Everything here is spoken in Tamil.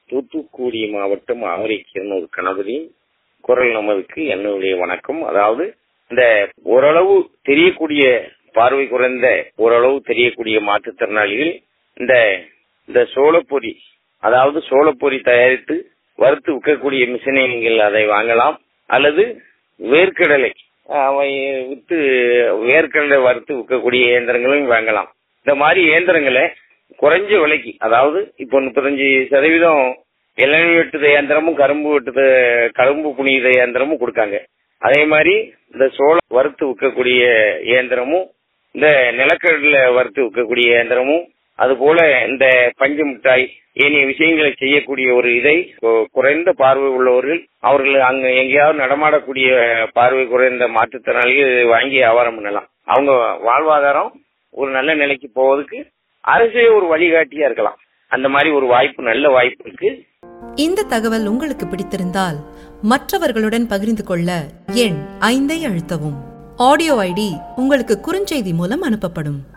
தூத்துக்குடி மாவட்டம் ஆவரைக்கீரனூர் கணபதி குரல் நமதுக்கு என்னுடைய வணக்கம் அதாவது இந்த ஓரளவு தெரியக்கூடிய பார்வை குறைந்த ஓரளவு தெரியக்கூடிய மாற்றுத்திறனாளிகள் இந்த இந்த சோளப்பொரி அதாவது சோளப்பொரி தயாரித்து வறுத்து விற்கக்கூடிய மிஷினை நீங்கள் அதை வாங்கலாம் அல்லது வேர்க்கடலை அவை வித்து வேர்க்கடலை வறுத்து விற்கக்கூடிய இயந்திரங்களும் வாங்கலாம் இந்த மாதிரி இயந்திரங்களை குறைஞ்ச விலைக்கு அதாவது இப்போ முப்பத்தஞ்சு சதவீதம் இளநீ வெட்டுத இயந்திரமும் கரும்பு வெட்டுத கரும்பு புனித இயந்திரமும் கொடுக்காங்க அதே மாதிரி இந்த சோளம் வறுத்து விற்கக்கூடிய இயந்திரமும் இந்த நிலக்கடலை வறுத்து விற்கக்கூடிய இயந்திரமும் அதுபோல இந்த பஞ்சு மிட்டாய் ஏனைய விஷயங்களை செய்யக்கூடிய ஒரு இதை கு- குறைந்த பார்வை உள்ளவர்கள் அவர்கள் அங்க எங்கேயாவது நடமாடக்கூடிய பார்வை குறைந்த மாற்றுத்திறனாளிகள் இதை வாங்கி வியாபாரம் பண்ணலாம் அவங்க வாழ்வாதாரம் ஒரு நல்ல நிலைக்கு போவதற்கு அரசே ஒரு வழிகாட்டியா இருக்கலாம் அந்த மாதிரி ஒரு வாய்ப்பு நல்ல வாய்ப்பு இருக்கு இந்த தகவல் உங்களுக்கு பிடித்திருந்தால் மற்றவர்களுடன் பகிர்ந்து கொள்ள எண் ஐந்தை அழுத்தவும் ஆடியோ ஐடி உங்களுக்கு குறுஞ்செய்தி மூலம் அனுப்பப்படும்